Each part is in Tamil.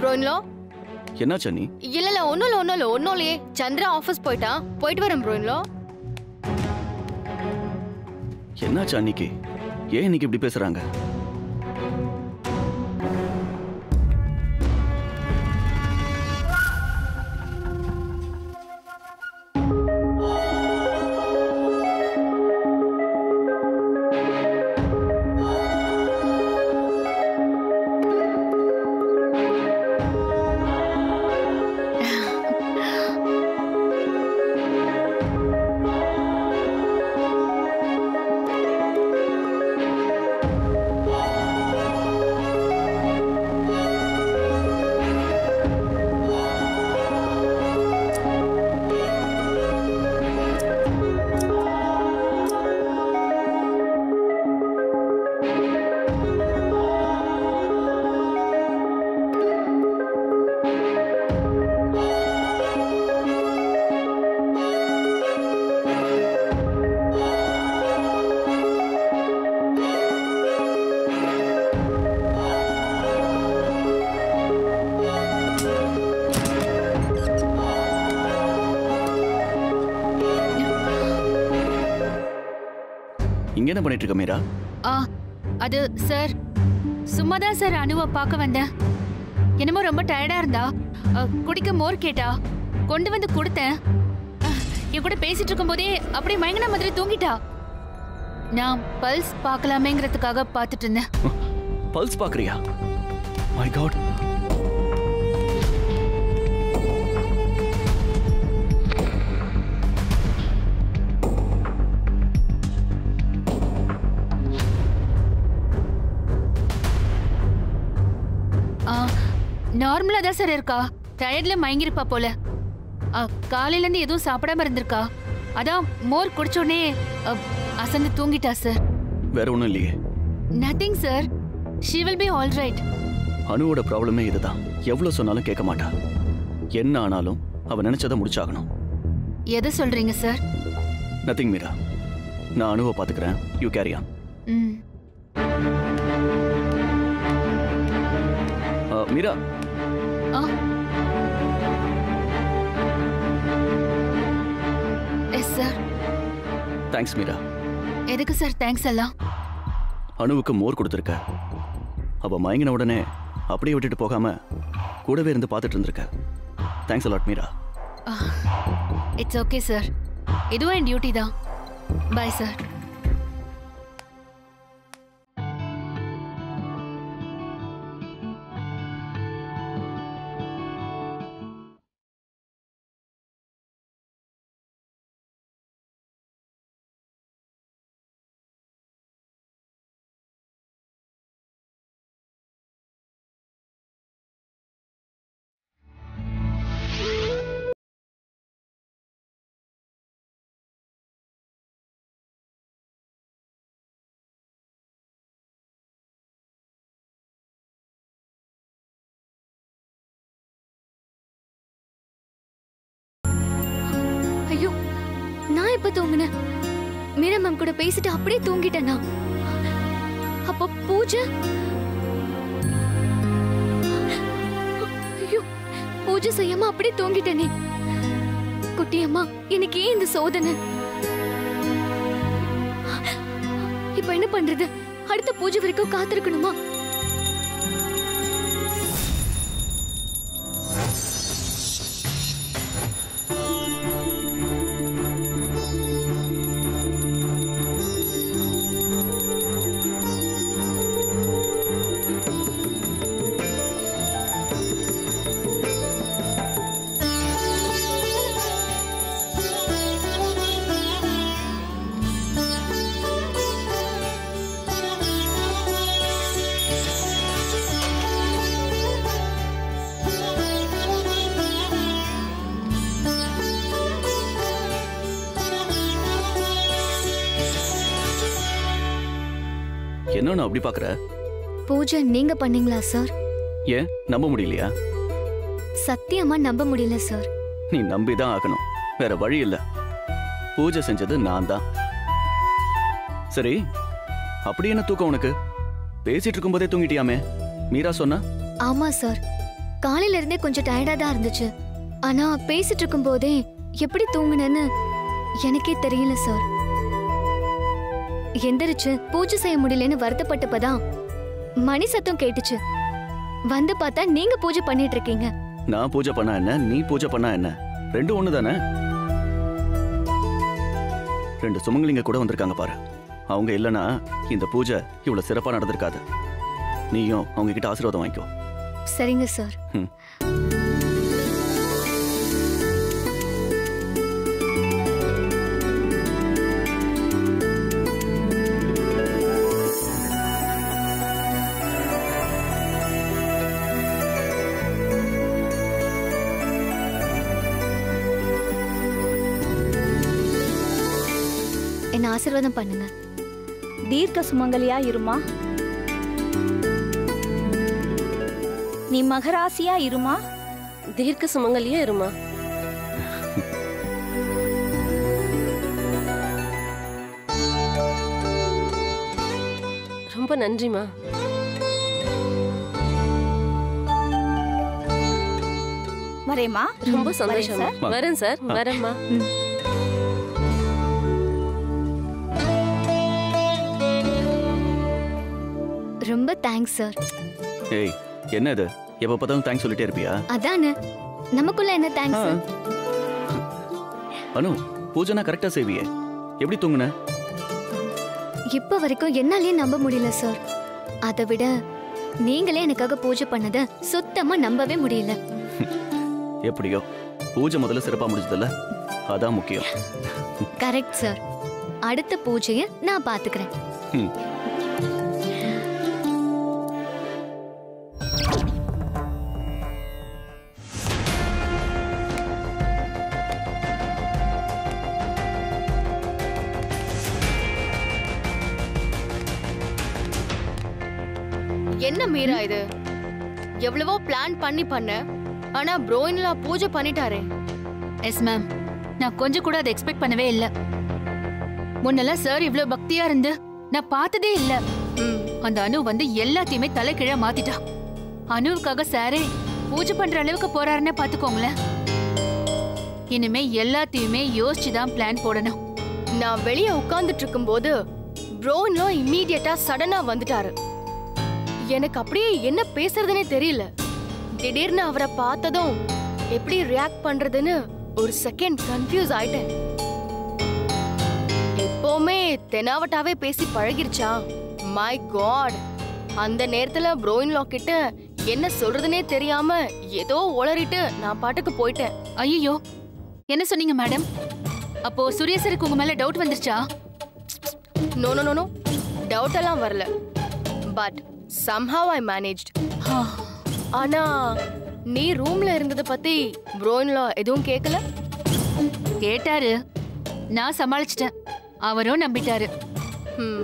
ப்ரோன்லோ என்னாச்சா நீ இல்ல இல்ல ஒன்றும் இல்லை ஒன்றும் இல்லை ஒன்றும் இல்லையே சந்திரா ஆஃபீஸ் போயிட்டான் போயிட்டு வரேன் ப்ரோன்லோ என்னாச்சு அன்னைக்கு ஏன் இன்னைக்கு இப்படி பேசுறாங்க இங்க என்ன பண்ணிட்டு இருக்க மீரா ஆ அது சார் சும்மா தான் சார் அனுவை பார்க்க வந்தேன் என்னமோ ரொம்ப டயர்டா இருந்தா அ, குடிக்க மோர் கேட்டா கொண்டு வந்து கொடுத்தேன் அ, என் கூட பேசிட்டு இருக்கும்போதே அப்படியே மயங்கின மாதிரி தூங்கிட்டா நான் பல்ஸ் பார்க்கலாமேங்கிறதுக்காக பார்த்துட்டு இருந்தேன் பல்ஸ் பாக்குறியா மை காட் ஆ நார்மலா தான் சார் இருக்கா டயர்ட்ல மயங்கிருப்பா போல ஆ, காலையில இருந்து எதுவும் சாப்பிடாம இருந்திருக்கா அதான் மோர் குடிச்ச உடனே அ, அசந்து தூங்கிட்டா சார் வேற ஒண்ணும் இல்லையே nothing sir she will be all right அனுவோட ப்ராப்ளமே இதுதான் எவ்வளவு சொன்னாலும் கேட்க மாட்டா என்ன ஆனாலும் அவ நினைச்சதை முடிச்சாகணும் எதை சொல்றீங்க சார் நத்திங் மீரா நான் அனுவை பாத்துக்கிறேன் you carry on hmm Meera ஆ எஸ் சார் தேங்க்ஸ் மீரா எதுக்கு சார் தேங்க்ஸ் எல்லாம் அணுவுக்கு மோர் கொடுத்துருக்க அவ மயங்கின உடனே அப்படியே விட்டுட்டு போகாம கூடவே இருந்து பார்த்துட்டு இருந்திருக்க thanks a lot Meera it's okay sir இதுவும் என் டியூட்டி தான் பாய் சார் ஐயோ நான் எப்ப தூங்குனேன் மீரா மேம் கூட பேசிட்டு அப்படியே தூங்கிட்டேனா அப்போ பூஜை ஐயோ பூஜை செய்யாம அப்படியே தூங்கிட்டேனே குட்டியம்மா எனக்கு ஏன் இந்த சோதனை இப்ப என்ன பண்றது அடுத்த பூஜை வரைக்கும் காத்திருக்கணுமா என்னன்னு அப்படி பாக்குற பூஜை நீங்க பண்ணீங்களா சார் ஏன் நம்ப முடியலையா சத்தியமா நம்ப முடியல சார் நீ நம்பிதான் ஆகணும் வேற வழி இல்ல பூஜை செஞ்சது நான் தான் சரி அப்படி என்ன தூக்கம் உனக்கு பேசிட்டு இருக்கும்போதே தூங்கிட்டியாமே மீரா சொன்னா ஆமா சார் காலையில இருந்தே கொஞ்சம் டயர்டா தான் இருந்துச்சு ஆனா பேசிட்டு இருக்கும் போதே எப்படி தூங்குனேன்னு எனக்கே தெரியல சார் எந்திரிச்சு பூஜை செய்ய முடியலன்னு வருத்தப்பட்டப்பதான் மணி சத்தம் கேட்டுச்சு வந்து பார்த்தா நீங்க பூஜை பண்ணிட்டு இருக்கீங்க நான் பூஜை பண்ணா என்ன நீ பூஜை பண்ணா என்ன ரெண்டும் ஒன்று தானே ரெண்டு சுமங்கலிங்க கூட வந்திருக்காங்க பாரு அவங்க இல்லைன்னா இந்த பூஜை இவ்வளோ சிறப்பாக நடந்திருக்காது நீயும் அவங்க கிட்ட ஆசீர்வாதம் வாங்கிக்கோ சரிங்க சார் ம். என்ன ஆசீர்வாதம் பண்ணுங்க தீர்க்க சுமங்கலியா இருமா நீ மகராசியா இருமா தீர்க்க சுமங்கலியா இருமா ரொம்ப நன்றிமா வரேம்மா ரொம்ப வரேன் சந்தோஷமா சார். வரேன் சார் வரேம்மா ரொம்ப தேங்க்ஸ் சார் ஏய் என்ன இது எப்போ பார்த்தாலும் தேங்க்ஸ் சொல்லிட்டே இருப்பியா அதானே நமக்குள்ள என்ன தேங்க்ஸ் ஆ. அனு பூஜைனா கரெக்டாக செய்வியே எப்படி தூங்குன இப்ப வரைக்கும் என்னாலயே நம்ப முடியல சார் அதை விட நீங்களே எனக்காக பூஜை பண்ணத சுத்தமா நம்பவே முடியல எப்படியோ பூஜை முதல்ல சிறப்பாக முடிஞ்சதில்ல அதான் முக்கியம் கரெக்ட் சார் அடுத்த பூஜைய நான் பாத்துக்கிறேன் ம். என்ன மீரா இது எவ்வளவோ பிளான் பண்ணி பண்ண ஆனா ப்ரோயின்லா பூஜை பண்ணிட்டாரே எஸ் மேம் நான் கொஞ்சம் கூட அதை எக்ஸ்பெக்ட் பண்ணவே இல்ல முன்னெல்லாம் சார் இவ்ளோ பக்தியா இருந்து நான் பார்த்ததே இல்ல ம், அந்த அனு வந்து எல்லாத்தையுமே தலைகீழா மாத்திட்டா அனுவுக்காக சாரே பூஜை பண்ற அளவுக்கு போறாருன்னு பாத்துக்கோங்களேன் இனிமே எல்லாத்தையுமே யோசிச்சு தான் பிளான் போடணும் நான் வெளியே உட்கார்ந்துட்டு இருக்கும்போது ப்ரோயின்லா இம்மீடியட்டா சடனா வந்துட்டாரு எனக்கு அப்படியே என்ன பேசுறதுனே தெரியல திடீர்னு அவரை பார்த்ததும் எப்படி ரியாக்ட் பண்றதுன்னு ஒரு செகண்ட் கன்ஃபியூஸ் ஆயிட்டேன் எப்பவுமே தெனாவட்டாவே பேசி பழகிருச்சா மை காட் அந்த நேரத்துல ப்ரோயின்லா கிட்ட என்ன சொல்றதுனே தெரியாம ஏதோ உளறிட்டு நான் பாட்டுக்கு போயிட்டேன் ஐயோ என்ன சொன்னீங்க மேடம் அப்போ சுரேசருக்கு உங்க மேல டவுட் வந்துருச்சா no no no no doubt எல்லாம் வரல பட் somehow ஐ மேனேஜ்ட் ஆ, ஆனா நீ ரூம்ல இருந்தத பத்தி ப்ரோயின்லா எதுவும் கேட்கல கேட்டாரு நான் சமாளிச்சிட்டேன் அவரும் நம்பிட்டாரு ம்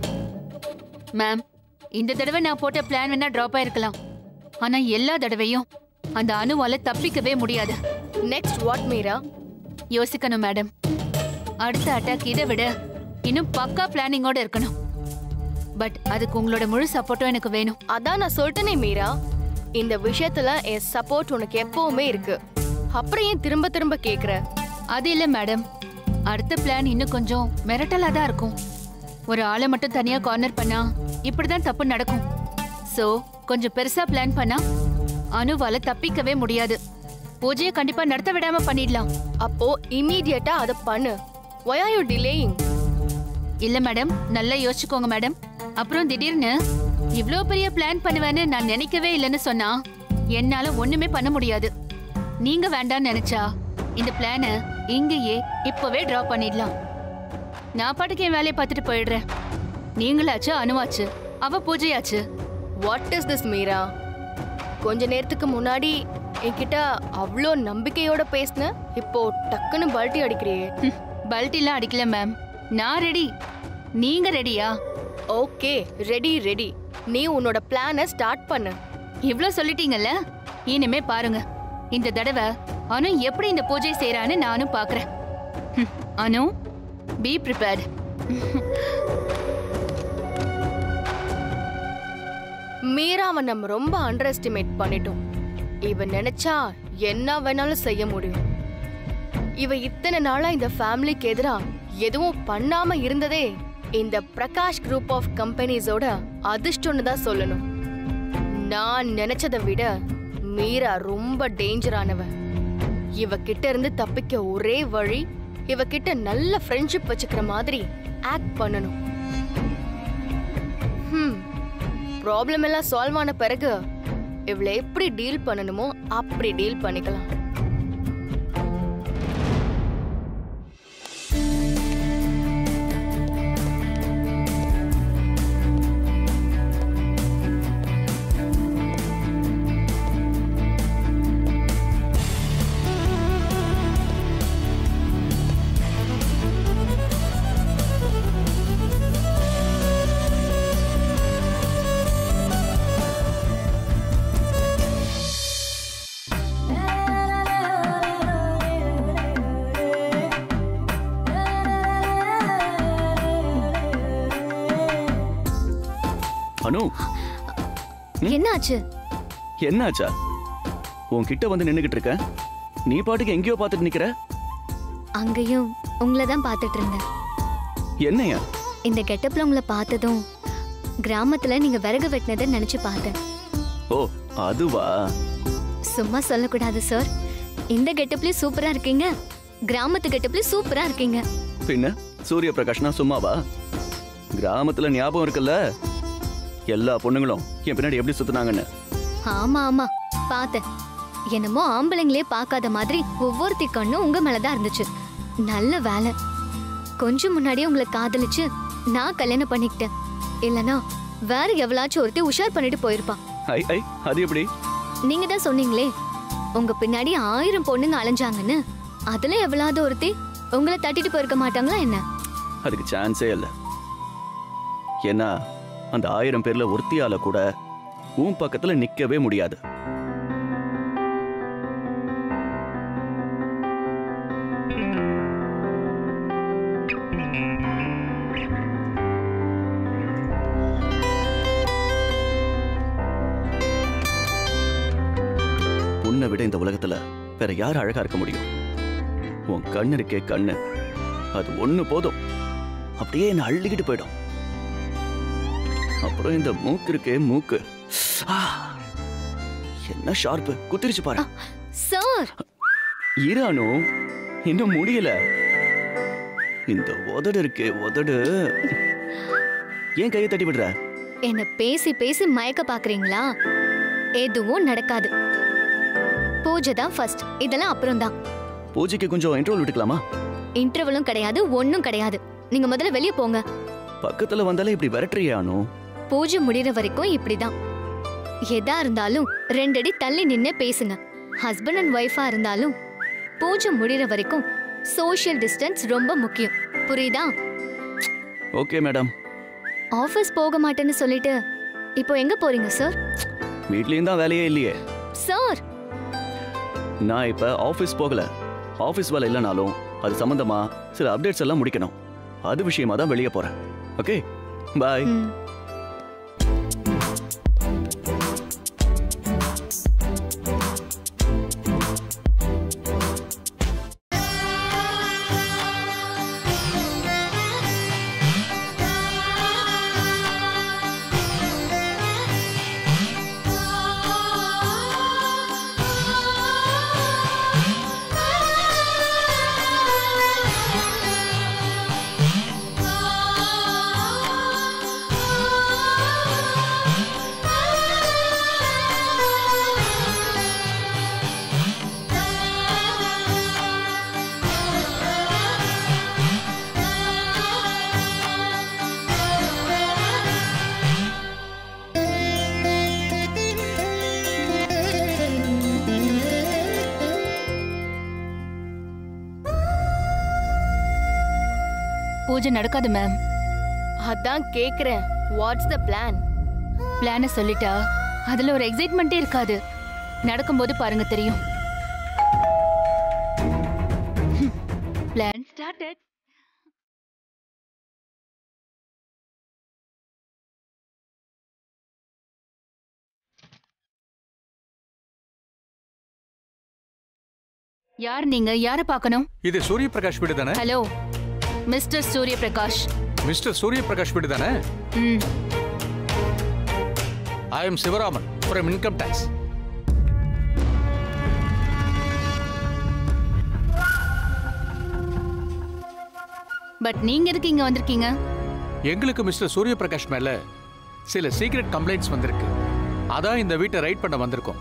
மேம் இந்த தடவை நான் போட்ட பிளான் வேணா ட்ராப் ஆயிருக்கலாம் ஆனா எல்லா தடவையும் அந்த அணுவால தப்பிக்கவே முடியாது நெக்ஸ்ட் வாட் மீரா யோசிக்கணும் மேடம் அடுத்த அட்டாக் இதை விட இன்னும் பக்கா பிளானிங்கோட இருக்கணும் பட் அதுக்கு உங்களோட முழு சப்போர்ட்டும் எனக்கு வேணும் அதான் நான் சொல்லிட்டேனே மீரா இந்த விஷயத்துல என் சப்போர்ட் உனக்கு எப்பவுமே இருக்கு அப்புறம் ஏன் திரும்ப திரும்ப கேக்குற அது இல்ல மேடம் அடுத்த பிளான் இன்னும் கொஞ்சம் மிரட்டலா தான் இருக்கும் ஒரு ஆளை மட்டும் தனியா கார்னர் பண்ணா இப்படிதான் தப்பு நடக்கும் சோ கொஞ்சம் பெருசா பிளான் பண்ணா அணுவால தப்பிக்கவே முடியாது பூஜையை கண்டிப்பா நடத்த விடாம பண்ணிடலாம் அப்போ இம்மீடியட்டா அதை பண்ணு ஒய் ஆர் யூ டிலேயிங் இல்ல மேடம் நல்லா யோசிச்சுக்கோங்க மேடம் அப்புறம் திடீர்னு இவ்ளோ பெரிய பிளான் பண்ணுவேன்னு நான் நினைக்கவே இல்லைன்னு சொன்னா என்னால ஒண்ணுமே பண்ண முடியாது நீங்க வேண்டாம்னு நினைச்சா இந்த பிளானை இங்கேயே இப்பவே டிரா பண்ணிடலாம் நான் பாட்டுக்கு என் வேலையை பார்த்துட்டு போயிடுறேன் நீங்களாச்சு அணுவாச்சு அவ பூஜையாச்சு வாட் இஸ் திஸ் மீரா கொஞ்ச நேரத்துக்கு முன்னாடி என்கிட்ட அவ்வளோ நம்பிக்கையோட பேசின இப்போ டக்குன்னு பல்ட்டி அடிக்கிறியே ஹம், பல்ட்டிலாம் அடிக்கல மேம் நான் ரெடி நீங்க ரெடியா ஓகே ரெடி ரெடி நீ உன்னோட பிளானை ஸ்டார்ட் பண்ணு இவ்ளோ சொல்லிட்டீங்கல்ல இனிமே பாருங்க இந்த தடவை அனு எப்படி இந்த பூஜை செய்யறான்னு நானும் பாக்குறேன் ஹம், அனு பி ப்ரிப்பேர்ட் மீராவை நம்ம ரொம்ப அண்டர் எஸ்டிமேட் பண்ணிட்டோம் இவ நினைச்சா என்ன வேணாலும் செய்ய முடியும் இவ இத்தனை நாளா இந்த ஃபேமிலிக்கு எதிரா எதுவும் பண்ணாம இருந்ததே இந்த பிரகாஷ் குரூப் ஆஃப் கம்பெனிஸோட அதிர்ஷ்டம்னு தான் சொல்லணும் நான் நினைச்சதை விட மீரா ரொம்ப டேஞ்சரானவ இவ கிட்ட இருந்து தப்பிக்க ஒரே வழி இவ கிட்ட நல்ல ஃப்ரெண்ட்ஷிப் வச்சுக்கிற மாதிரி ஆக்ட் பண்ணணும் ஹம் ப்ராப்ளம் எல்லாம் சால்வ் ஆன பிறகு இவளை எப்படி டீல் பண்ணணுமோ அப்படி டீல் பண்ணிக்கலாம் அனு என்னாச்சு என்னாச்சா உன்கிட்ட வந்து நின்னுகிட்டு இருக்க நீ பாட்டுக்கு எங்கேயோ பார்த்துட்டு நிக்கிற அங்கேயும் உங்களை தான் பார்த்துட்டு இருந்தேன் என்னையா இந்த கெட்டப்ல உங்களை பார்த்ததும் கிராமத்துல நீங்க விறகு வெட்டினதை நினைச்சு பார்த்தேன் ஓ அதுவா சும்மா சொல்லக்கூடாது சார் இந்த கெட்டப்லயும் சூப்பரா இருக்கீங்க கிராமத்து கெட்டப்லயும் சூப்பரா இருக்கீங்க பின்ன சூரிய பிரகாஷ்னா சும்மாவா கிராமத்துல ஞாபகம் இருக்குல்ல எல்லா பொண்ணுங்களும் என் பின்னாடி எப்படி சுத்துனாங்கன்னு ஆமா ஆமா பார்த்தேன் என்னமோ ஆம்பளைங்களே பார்க்காத மாதிரி ஒவ்வொருத்தி கண்ணும் உங்க மேலதான் இருந்துச்சு நல்ல வேலை கொஞ்சம் முன்னாடியே உங்களை காதலிச்சு நான் கல்யாணம் பண்ணிக்கிட்டேன் இல்லனா வேற எவ்வளாச்சும் ஒருத்தி உஷார் பண்ணிட்டு போயிருப்பான் ஐ ஐ அது எப்படி நீங்க தான் சொன்னீங்களே உங்க பின்னாடி ஆயிரம் பொண்ணுங்க அலைஞ்சாங்கன்னு அதுல எவ்வளவு ஒருத்தி உங்களை தட்டிட்டு போயிருக்க மாட்டாங்களா என்ன அதுக்கு சான்ஸே இல்லை ஏன்னா அந்த ஆயிரம் பேர்ல ஒருத்தியால கூட உன் பக்கத்துல நிக்கவே முடியாது உன்னை விட இந்த உலகத்துல வேற யார் அழகா இருக்க முடியும் உன் கண்ணு இருக்கே கண்ணு அது ஒண்ணு போதும் அப்படியே என்ன அள்ளிக்கிட்டு போயிடும் அப்புறம் இந்த மூக்கு இருக்கே மூக்கு ஆ, என்ன ஷார்ப்பு குத்திருச்சு பாரு சார் ஈரானு இன்னும் முடியல இந்த உதடு இருக்கே உதடு ஏன் கையை தட்டி விடுற என்ன பேசி பேசி மயக்க பாக்குறீங்களா எதுவும் நடக்காது பூஜை தான் ஃபர்ஸ்ட் இதெல்லாம் அப்புறம் தான் பூஜைக்கு கொஞ்சம் இன்ட்ரோல் விட்டுக்கலாமா இன்டர்வலும் கிடையாது ஒண்ணும் கிடையாது நீங்க முதல்ல வெளிய போங்க பக்கத்துல வந்தாலே இப்படி விரட்டுறியே அனு பூஜை முடியற வரைக்கும் இப்படிதான் எதா இருந்தாலும் ரெண்டடி தள்ளி நின்னு பேசுங்க ஹஸ்பண்ட் அண்ட் ஒய்ஃபா இருந்தாலும் பூஜை முடியற வரைக்கும் சோஷியல் டிஸ்டன்ஸ் ரொம்ப முக்கியம் புரியுதா ஓகே மேடம் ஆபீஸ் போக மாட்டேன்னு சொல்லிட்டு இப்போ எங்க போறீங்க சார் வீட்லயும் தான் வேலையே இல்லையே சார் நான் இப்ப ஆபீஸ் போகல ஆபீஸ் வேலை இல்லைனாலும் அது சம்பந்தமா சில அப்டேட்ஸ் எல்லாம் முடிக்கணும் அது விஷயமா தான் வெளியே போறேன் ஓகே பாய் ம். பூஜை நடக்காது மேம் அதான் கேக்குறேன் வாட்ஸ் த பிளான் பிளான சொல்லிட்டா அதுல ஒரு எக்ஸைட்மெண்ட்டே இருக்காது நடக்கும்போது பாருங்க தெரியும் பிளான் ஸ்டார்டட் யார் நீங்க யார பார்க்கணும் இது சூரிய பிரகாஷ் வீடு தானே hello mister Surya Prakash mister Surya Prakash வீடு தானே ம் I am Sivaraman from income tax but நீங்க எதுக்கு இங்க வந்திருக்கீங்க எங்களுக்கு மிஸ்டர் சூரிய பிரகாஷ் மேல சில சீக்ரெட் கம்ப்ளைண்ட்ஸ் வந்திருக்கு அதான் இந்த வீட்டை ரைட் பண்ண வந்திருக்கோம்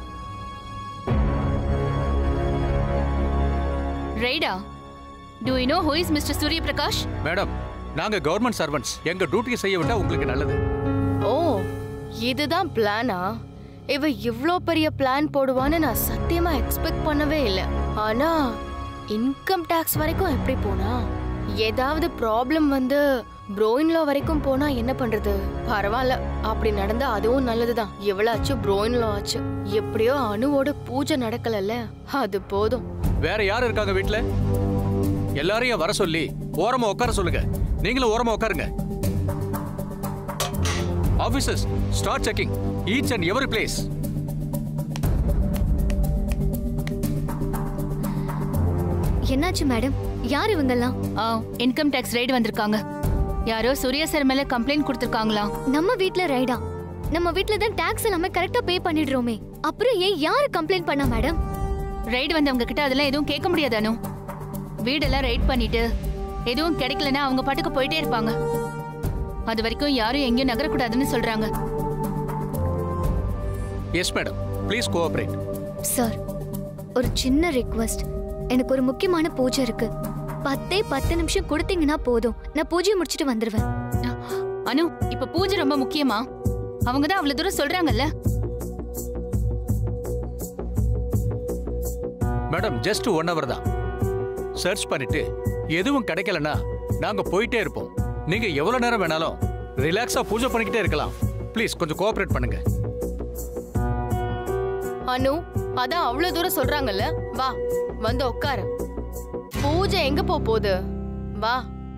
ரைடா do you know who is mister Surya Prakash madam நாங்க கவர்மெண்ட் சர்வன்ட்ஸ் எங்க டியூட்டியை செய்ய விட்டா உங்களுக்கு நல்லது ஓ இதுதான் பிளானா இவ இவ்ளோ பெரிய பிளான் போடுவான்னு நான் சத்தியமா எக்ஸ்பெக்ட் பண்ணவே இல்லை ஆனா இன்கம் டாக்ஸ் வரைக்கும் எப்படி போனா ஏதாவது ப்ராப்ளம் வந்து ப்ரோயின்லா வரைக்கும் போனா என்ன பண்றது பரவாயில்ல அப்படி நடந்தா அதுவும் நல்லதுதான் எவ்வளவு ஆச்சு ப்ரோயின்லா ஆச்சு எப்படியோ அணுவோட பூஜை நடக்கலல்ல அது போதும் வேற யார் இருக்காங்க வீட்ல எல்லாரையும் வர சொல்லி ஓரமா உட்கார சொல்லுங்க நீங்களும் ஓரமா உட்காருங்க officers start checking each and every place என்னாச்சு மேடம் யார் இவங்கெல்லாம் இன்கம் டேக்ஸ் ரைடு வந்திருக்காங்க யாரோ சூர்யா சார் மேல கம்ப்ளைண்ட் கொடுத்திருக்காங்களாம் நம்ம வீட்ல ரைடா நம்ம வீட்ல தான் டாக்ஸ் எல்லாமே கரெக்டா பே பண்ணிடுறோமே அப்புறம் ஏன் யாரு கம்ப்ளைண்ட் பண்ணா மேடம் ரைடு வந்தவங்க கிட்ட அதெல்லாம் எதுவும் கேட்க முடியாது அனு வீடெல்லாம் ரைட் பண்ணிட்டு எதுவும் கிடைக்கலன்னா அவங்க பாட்டுக்கு போயிட்டே இருப்பாங்க அது வரைக்கும் யாரும் எங்கேயும் நகரக்கூடாதுன்னு சொல்றாங்க yes madam please cooperate sir ஒரு சின்ன ரிக்வெஸ்ட் எனக்கு ஒரு முக்கியமான பூஜை இருக்கு பத்தே பத்து நிமிஷம் கொடுத்தீங்கன்னா போதும் நான் பூஜையை முடிச்சிட்டு வந்துருவேன் அனு இப்ப பூஜை ரொம்ப முக்கியமா அவங்க தான் அவ்வளவு தூரம் சொல்றாங்கல்ல மேடம் ஜஸ்ட் ஒன் ஹவர் தான் சர்ச் பண்ணிட்டு எதுவும் கிடைக்கலனா நாங்க போயிட்டே இருப்போம் நீங்க எவ்வளவு நேரம் வேணாலும் ரிலாக்ஸா பூஜை பண்ணிக்கிட்டே இருக்கலாம் ப்ளீஸ் கொஞ்சம் கோஆபரேட் பண்ணுங்க அனு அதான் அவ்வளவு தூரம் சொல்றாங்கல்ல வா வந்து உட்காரு பூஜை எங்க போ போகுது வா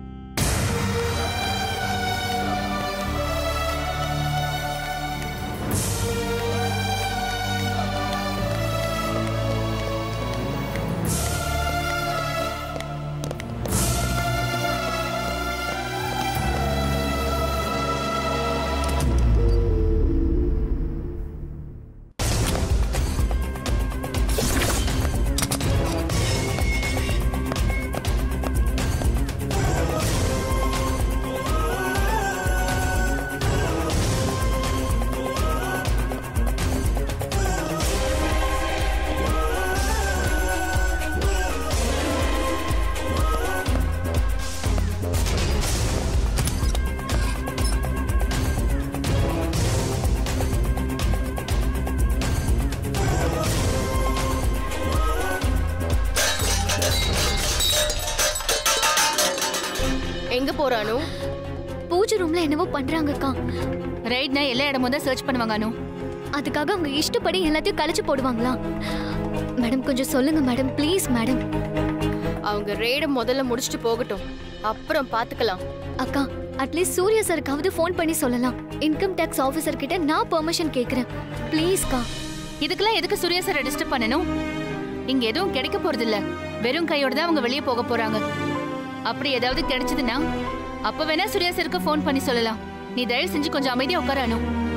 எங்க போற அனு பூஜை ரூம்ல என்னவோ பண்றாங்கக்கா ரைட்னா எல்லா இடமும் தான் சர்ச் பண்ணுவாங்க அனு அதுக்காக அவங்க இஷ்டப்படி எல்லாத்தையும் கழிச்சு போடுவாங்களா மேடம் கொஞ்சம் சொல்லுங்க மேடம் ப்ளீஸ் மேடம் அவங்க ரேட முதல்ல முடிச்சுட்டு போகட்டும் அப்புறம் பாத்துக்கலாம் அக்கா அட்லீஸ்ட் சூர்யா சாருக்காவது ஃபோன் பண்ணி சொல்லலாம் இன்கம் டேக்ஸ் ஆஃபீஸர் கிட்ட நான் பெர்மிஷன் கேக்குறேன் ப்ளீஸ்க்கா இதுக்கெல்லாம் எதுக்கு சூர்யா சாரை டிஸ்டர்ப் பண்ணணும் இங்க எதுவும் கிடைக்க போறது இல்ல வெறும் கையோட தான் அவங்க வெளியே போக போறாங்க அப்படி ஏதாவது கிடைச்சதுன்னா அப்ப வேணா சூர்யா சாருக்கு ஃபோன் பண்ணி சொல்லலாம் நீ தயவு செஞ்சு கொஞ்சம் அமைதியா உட்கார அனு